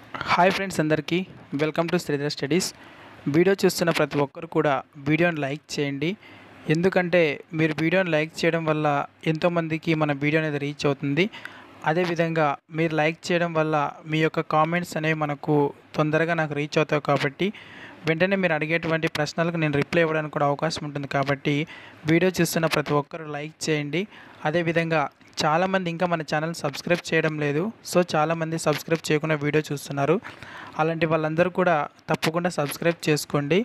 hi friends అందరికీ welcome to Sridhar studies video చూస్తున్న ప్రతి ఒక్కరు కూడా వీడియోని లైక్ చేయండి ఎందుకంటే మీరు వీడియోని లైక్ చేయడం వల్ల ఎంతోమందికి మన వీడియో అనేది రీచ్ అవుతుంది అదేవిధంగా మీరు లైక్ చేయడం వల్ల మీ యొక్క కామెంట్స్ అనేవి మనకు తొందరగా నాకు రీచ్ అవుతాయి కాబట్టి వెంటనే మీరు అడిగేటువంటి ప్రశ్నలకు నేను రిప్లై ఇవ్వడానికి కూడా అవకాశం ఉంటుంది కాబట్టి వీడియో చూస్తున్న ప్రతి ఒక్కరు లైక్ చేయండి అదేవిధంగా చాలామంది ఇంకా మన ఛానల్ సబ్స్క్రైబ్ చేయడం లేదు సో చాలామంది సబ్స్క్రైబ్ చేయకుండా వీడియో చూస్తున్నారు అలాంటి వాళ్ళందరూ కూడా తప్పకుండా సబ్స్క్రైబ్ చేసుకోండి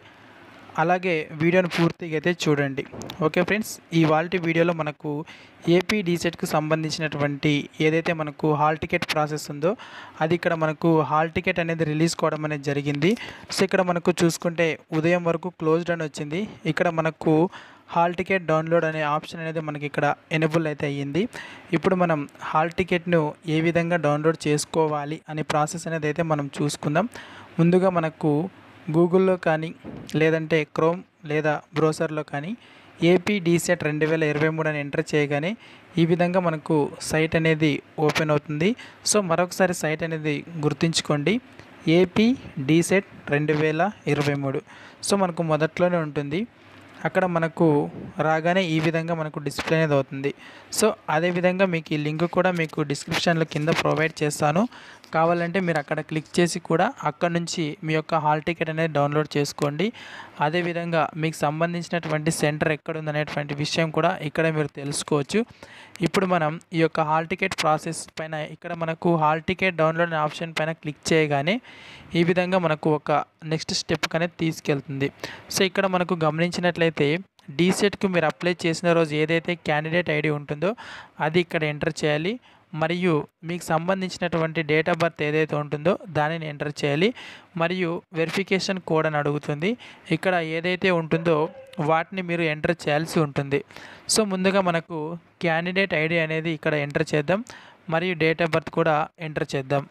అలాగే వీడియోని పూర్తిగా అయితే చూడండి ఓకే ఫ్రెండ్స్ ఈ వాల్టి వీడియోలో మనకు ఏపీ డీసెట్కి సంబంధించినటువంటి ఏదైతే మనకు హాల్ టికెట్ ప్రాసెస్ ఉందో అది ఇక్కడ మనకు హాల్ టికెట్ అనేది రిలీజ్ కావడం అనేది జరిగింది సో ఇక్కడ మనకు చూసుకుంటే ఉదయం వరకు క్లోజ్డ్ అని వచ్చింది ఇక్కడ మనకు హాల్ టికెట్ డౌన్లోడ్ అనే ఆప్షన్ అనేది మనకి ఇక్కడ ఎనేబుల్ అయితే అయ్యింది ఇప్పుడు మనం హాల్ టికెట్ను ఏ విధంగా డౌన్లోడ్ చేసుకోవాలి అనే ప్రాసెస్ అనేది అయితే మనం చూసుకుందాం ముందుగా మనకు గూగుల్లో కానీ లేదంటే క్రోమ్ లేదా బ్రౌజర్లో కానీ ఏపీ డీసెట్ రెండు వేల ఇరవై మూడు అని ఎంటర్ చేయగానే ఈ విధంగా మనకు సైట్ అనేది ఓపెన్ అవుతుంది సో మరొకసారి సైట్ అనేది గుర్తుంచుకోండి ఏపీ డీసెట్ రెండు వేల ఇరవై మూడు సో మనకు మొదట్లోనే ఉంటుంది అక్కడ మనకు రాగానే ఈ విధంగా మనకు డిస్ప్లే అనేది అవుతుంది సో అదేవిధంగా మీకు ఈ లింక్ కూడా మీకు డిస్క్రిప్షన్లో కింద ప్రొవైడ్ చేస్తాను కావాలంటే మీరు అక్కడ క్లిక్ చేసి కూడా అక్కడ నుంచి మీ యొక్క హాల్ టికెట్ అనేది డౌన్లోడ్ చేసుకోండి అదేవిధంగా మీకు సంబంధించినటువంటి సెంటర్ ఎక్కడ ఉందనేటువంటి విషయం కూడా ఇక్కడ మీరు తెలుసుకోవచ్చు ఇప్పుడు మనం ఈ యొక్క హాల్ టికెట్ ప్రాసెస్ పైన ఇక్కడ మనకు హాల్ టికెట్ డౌన్లోడ్ అనే ఆప్షన్ పైన క్లిక్ చేయగానే ఈ విధంగా మనకు ఒక నెక్స్ట్ స్టెప్ అనేది తీసుకెళ్తుంది సో ఇక్కడ మనకు గమనించినట్లయితే డీసెట్కి మీరు అప్లై చేసిన రోజు ఏదైతే క్యాండిడేట్ ఐడి ఉంటుందో అది ఇక్కడ ఎంటర్ చేయాలి మరియు మీకు సంబంధించినటువంటి డేట్ ఆఫ్ బర్త్ ఏదైతే ఉంటుందో దానిని ఎంటర్ చేయాలి మరియు వెరిఫికేషన్ కోడ్ అని అడుగుతుంది ఇక్కడ ఏదైతే ఉంటుందో వాటిని మీరు ఎంటర్ చేయాల్సి ఉంటుంది సో ముందుగా మనకు క్యాండిడేట్ ఐడి అనేది ఇక్కడ ఎంటర్ చేద్దాం మరియు డేట్ ఆఫ్ బర్త్ కూడా ఎంటర్ చేద్దాం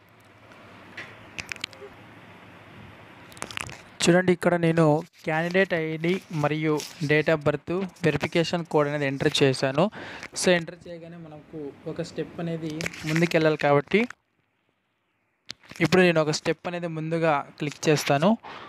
చూడండి ఇక్కడ నేను క్యాండిడేట్ ఐడి మరియు date of birth verification code అనేది ఎంటర్ చేశాను సో ఎంటర్ చేయగానే మనకు ఒక స్టెప్ అనేది ముందుకెళ్ళాలి కాబట్టి ఇప్పుడు నేను ఒక స్టెప్ అనేది ముందుగా క్లిక్ చేస్తాను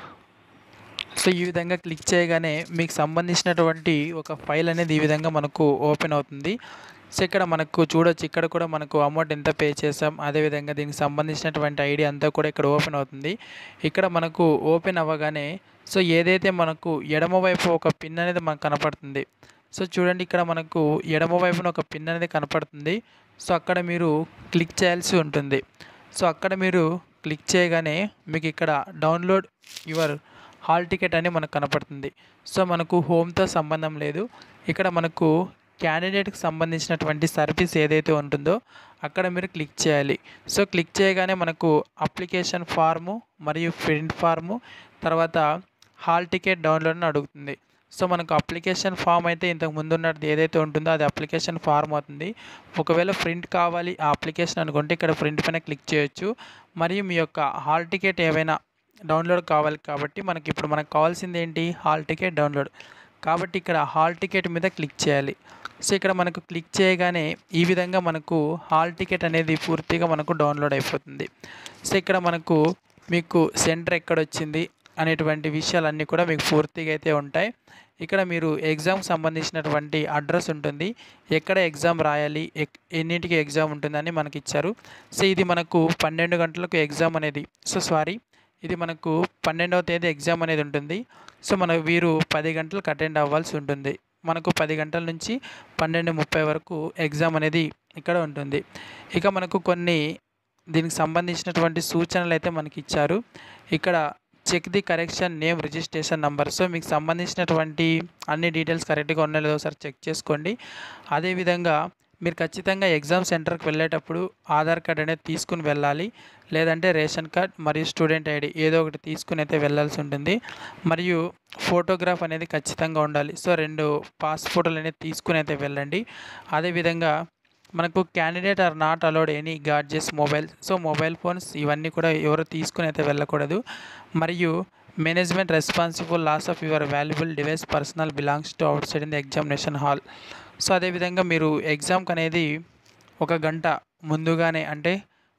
సో ఈ విధంగా క్లిక్ చేయగానే మీకు సంబంధించినటువంటి ఒక ఫైల్ అనేది ఈ విధంగా మనకు ఓపెన్ అవుతుంది సో ఇక్కడ మనకు చూడొచ్చు ఇక్కడ కూడా మనకు అమౌంట్ ఎంత పే చేసాం అదేవిధంగా దీనికి సంబంధించినటువంటి ఐడి అంతా కూడా ఇక్కడ ఓపెన్ అవుతుంది ఇక్కడ మనకు ఓపెన్ అవ్వగానే సో ఏదైతే మనకు ఎడమ వైపు ఒక పిన్ అనేది మనకు కనపడుతుంది సో చూడండి ఇక్కడ మనకు ఎడమ వైపున ఒక పిన్ అనేది కనపడుతుంది సో అక్కడ మీరు క్లిక్ చేయాల్సి ఉంటుంది సో అక్కడ మీరు క్లిక్ చేయగానే మీకు ఇక్కడ డౌన్లోడ్ యువర్ హాల్ టికెట్ అని మనకు కనపడుతుంది సో మనకు హోమ్తో సంబంధం లేదు ఇక్కడ మనకు క్యాండిడేట్కి సంబంధించినటువంటి సర్వీస్ ఏదైతే ఉంటుందో అక్కడ మీరు క్లిక్ చేయాలి సో క్లిక్ చేయగానే మనకు అప్లికేషన్ ఫార్ము మరియు ప్రింట్ ఫార్ము తర్వాత హాల్ టికెట్ డౌన్లోడ్ అని అడుగుతుంది సో మనకు అప్లికేషన్ ఫామ్ అయితే ఇంతకు ముందు ఉన్నది ఏదైతే ఉంటుందో అది అప్లికేషన్ ఫార్మ్ అవుతుంది ఒకవేళ ప్రింట్ కావాలి ఆ అప్లికేషన్ అనుకుంటే ఇక్కడ ప్రింట్ పైన క్లిక్ చేయొచ్చు మరియు మీ యొక్క హాల్ టికెట్ ఏవైనా డౌన్లోడ్ కావాలి కాబట్టి మనకి ఇప్పుడు మనకు కావాల్సింది ఏంటి హాల్ టికెట్ డౌన్లోడ్ కాబట్టి ఇక్కడ హాల్ టికెట్ మీద క్లిక్ చేయాలి సో ఇక్కడ మనకు క్లిక్ చేయగానే ఈ విధంగా మనకు హాల్ టికెట్ అనేది పూర్తిగా మనకు డౌన్లోడ్ అయిపోతుంది సో ఇక్కడ మనకు మీకు సెంటర్ ఎక్కడ వచ్చింది అనేటువంటి విషయాలన్నీ కూడా మీకు పూర్తిగా అయితే ఉంటాయి ఇక్కడ మీరు ఎగ్జామ్ సంబంధించినటువంటి అడ్రస్ ఉంటుంది ఎక్కడ ఎగ్జామ్ రాయాలి ఎక్- ఎన్నింటికి ఎగ్జామ్ ఉంటుందని మనకి ఇచ్చారు సో ఇది మనకు పన్నెండు గంటలకు ఎగ్జామ్ అనేది సో సారీ ఇది మనకు పన్నెండవ తేదీ ఎగ్జామ్ అనేది ఉంటుంది సో మన వీరు పది గంటలకు అటెండ్ అవ్వాల్సి ఉంటుంది మనకు పది గంటల నుంచి పన్నెండు ముప్పై వరకు ఎగ్జామ్ అనేది ఇక్కడ ఉంటుంది ఇక మనకు కొన్ని దీనికి సంబంధించినటువంటి సూచనలు అయితే మనకి ఇచ్చారు ఇక్కడ check the correction name registration number so మీకు సంబంధించినటువంటి అన్ని డీటెయిల్స్ కరెక్ట్గా ఉన్నాయో లేదో ఒకసారి చెక్ చేసుకోండి అదేవిధంగా మీరు ఖచ్చితంగా ఎగ్జామ్ సెంటర్కి వెళ్ళేటప్పుడు ఆధార్ కార్డ్ అనేది తీసుకుని వెళ్ళాలి లేదంటే రేషన్ కార్డ్ మరియు స్టూడెంట్ ఐడి ఏదో ఒకటి తీసుకుని అయితే వెళ్ళాల్సి ఉంటుంది మరియు ఫోటోగ్రాఫ్ అనేది ఖచ్చితంగా ఉండాలి సో రెండు పాస్పోర్ట్లు అనేది తీసుకుని అయితే వెళ్ళండి అదేవిధంగా మనకు candidate are not allowed any gadgets mobile so mobile phones ఇవన్నీ కూడా ఎవరు తీసుకుని అయితే వెళ్ళకూడదు మరియు management responsible loss of your valuable device personal belongings to outside in the examination hall so అదేవిధంగా మీరు ఎగ్జామ్కి అనేది ఒక గంట ముందుగానే అంటే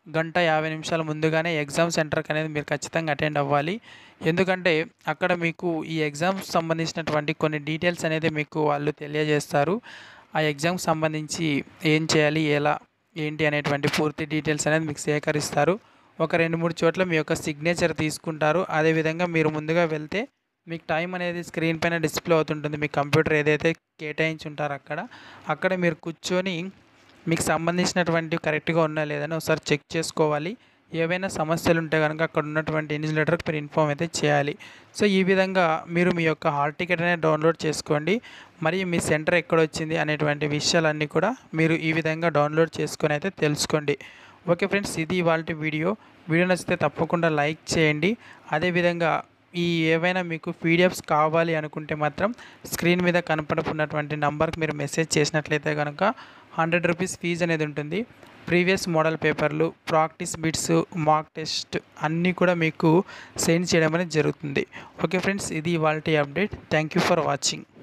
గంట యాభై నిమిషాల ముందుగానే ఎగ్జామ్ సెంటర్కి అనేది మీరు ఖచ్చితంగా అటెండ్ అవ్వాలి ఎందుకంటే అక్కడ మీకు ఈ ఎగ్జామ్ సంబంధించినటువంటి కొన్ని డీటెయిల్స్ అనేది మీకు వాళ్ళు తెలియజేస్తారు ఆ ఎగ్జామ్కి సంబంధించి ఏం చేయాలి ఎలా ఏంటి అనేటువంటి పూర్తి డీటెయిల్స్ అనేది మీకు సేకరిస్తారు ఒక రెండు మూడు చోట్ల మీ యొక్క సిగ్నేచర్ తీసుకుంటారు అదేవిధంగా మీరు ముందుగా వెళ్తే మీకు టైం అనేది స్క్రీన్ పైన డిస్ప్లే అవుతుంటుంది మీ కంప్యూటర్ ఏదైతే కేటాయించి ఉంటారో అక్కడ అక్కడ మీరు కూర్చొని మీకు సంబంధించినటువంటి కరెక్ట్గా ఉన్నా లేదని ఒకసారి చెక్ చేసుకోవాలి ఏవైనా సమస్యలు ఉంటే కనుక అక్కడ ఉన్నటువంటి ఇన్సులేటర్కి మీరు ఇన్ఫామ్ అయితే చేయాలి సో ఈ విధంగా మీరు మీ యొక్క హాల్ టికెట్ అనేది డౌన్లోడ్ చేసుకోండి మరియు మీ సెంటర్ ఎక్కడ వచ్చింది అనేటువంటి విషయాలన్నీ కూడా మీరు ఈ విధంగా డౌన్లోడ్ చేసుకొని అయితే తెలుసుకోండి ఓకే ఫ్రెండ్స్ ఇది ఇవాళ వీడియో వీడియో నచ్చితే తప్పకుండా లైక్ చేయండి అదేవిధంగా ఈ ఏవైనా మీకు పీడిఎఫ్స్ కావాలి అనుకుంటే మాత్రం స్క్రీన్ మీద కనపడుతున్నటువంటి నంబర్కి మీరు మెసేజ్ చేసినట్లయితే కనుక హండ్రెడ్ రూపీస్ ఫీజు అనేది ఉంటుంది ప్రీవియస్ మోడల్ పేపర్లు ప్రాక్టీస్ బిట్స్ మాక్ టెస్ట్ అన్నీ కూడా మీకు సెండ్ చేయడం అనేది జరుగుతుంది ఓకే ఫ్రెండ్స్ ఇది ఇవాళ update thank you for watching